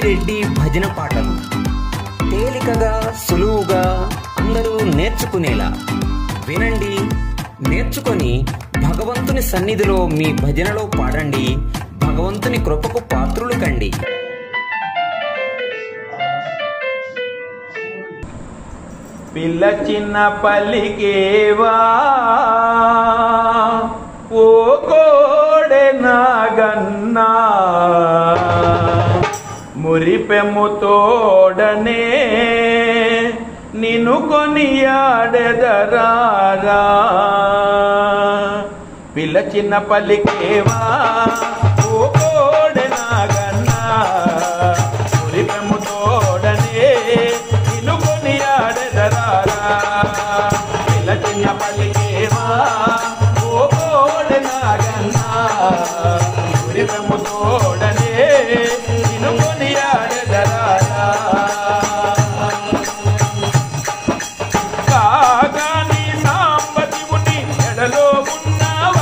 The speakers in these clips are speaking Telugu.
రెడ్డి భజన పాటలు తేలికగా సులువుగా అందరూ నేర్చుకునేలా వినండి నేర్చుకొని భగవంతుని సన్నిధిలో మీ భజనలో పాడండి భగవంతుని కృపకు పాత్రులు కండి పిల్ల చిన్న పల్లికేవా ఓ కోడె నాగన్నా మురిపెమ్ముతోడనే నిన్ను కొనియాడెదరారా పిల్ల చిన్న పల్లికేవా ఓ కోడె నాగన్నా మురిపెమ్ముతోడనే నిన్ను కొనియాడెదరారా పిల్ల చిన్న పల్లికేవా ఓ కోడె నాగన్నా మురిపెమ్ముతోడనే నిన్ను కొనియాడెదరారా కాగా నీ సాంబశివుని ఎడలో ఉన్నావా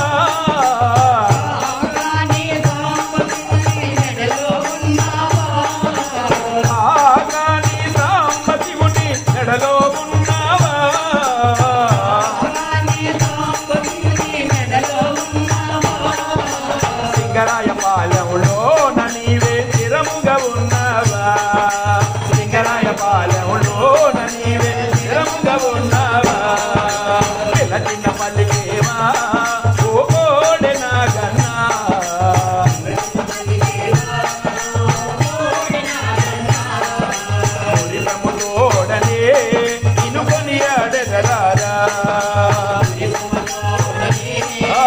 కాగా నీ సాంబశివుని ఎడలో ఉన్నావా సింగరాయ పాలెంలో నీవే స్థిరముగా ఉన్నావా సింగరాయ పాలెంలో నీవే స్థిరముగా ఉన్నావా పిల్ల చిన్న పల్లికేవా ఓ కోడె నాగన్నా మురిపెముతోడనే నిన్ను కొనియాడెదరారా. ఆ.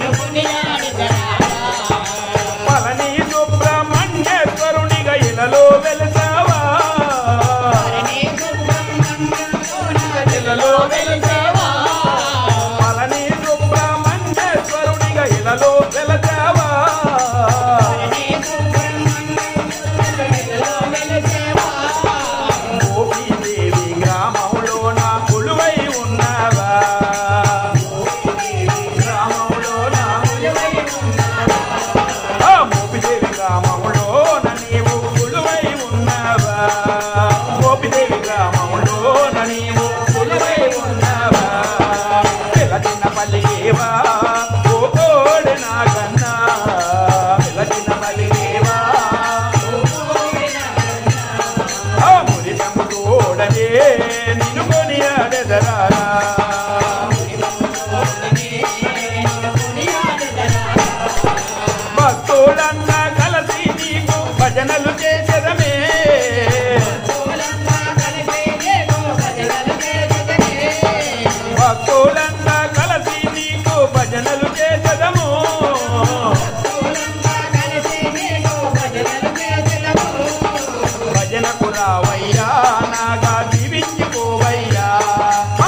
పళని సుబ్రహ్మణ్యేశ్వరునిగా ఇలలో వెళతావా ఇలలో వెళతావా పళని సుబ్రహ్మణ్యేశ్వరునిగా ఇలలో వెళతావా గోపీదేవి గ్రామంలో నా కొలువై ఉన్నావా గ్రామంలో నా ఆ మోపిదేవి గ్రామంలో నీవు కొలువై ఉన్నావా మోపిదేవి గ్రామంలో నీవు కొలువై ఉన్నావా పిల్ల చిన్న పల్లికేవా ఓ కోడె నాగన్నా పిల్ల చిన్న పల్లికేవా ఆ మురితము తోడనే నిన్ను కొనియాడెదరారా భక్తులంతా కలసి నీకు భజనలు చేసదమే భక్తులంతా కలసి నీకు భజనలు చేసదము భజనకు రావయ్యా నాగా దీవించిపోవయ్యా ఆ!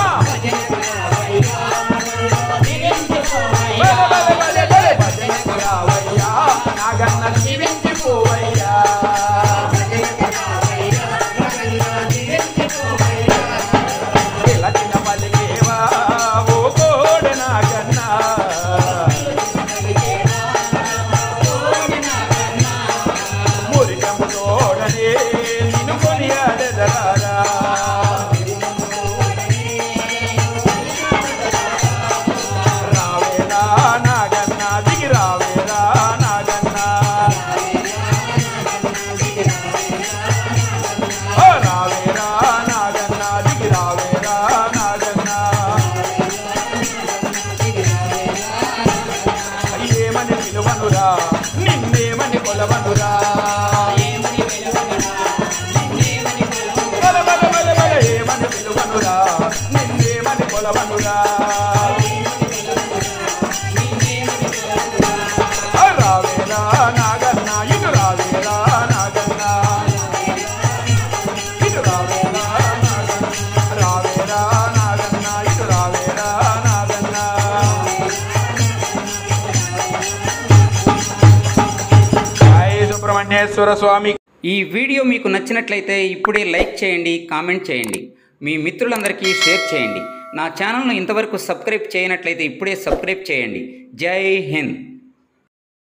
బలె, బలె, బలె, బలె. భజనకు రావయ్యా నాగన్న దీవించిపోవయ్యా పిల్ల చిన్న పలికేవా ఓ కోడె నాగన్నా మురికము తోడనే నిన్ను కొనియాడెదరారా రావేరా నాగన్నా దిగి రావేరా నాగన్నా ఓ రావేరా నాగన్నా దిగి రావేరా నాగన్నా ఏమని పిలువనురా నిన్నేమని కొలవనురా బల బల బల బల ఏమని పిలువనురా నిన్నేమని కొలవనురా ఆ రావేరా నాగన్న ఇటు రావేరా నాగన్న ఇటు రావేరా నాగన్న రావేరా నాగన్న ఇటు రావేరా నాగన్న జై సుబ్రహ్మణ్యేశ్వర స్వామి ఈ వీడియో మీకు నచ్చినట్లయితే ఇప్పుడే లైక్ చేయండి కామెంట్ చేయండి మీ మిత్రులందరికీ షేర్ చేయండి నా ఛానల్ను ఇంతవరకు సబ్స్క్రైబ్ చేయనట్లయితే ఇప్పుడే సబ్స్క్రైబ్ చేయండి జై హింద్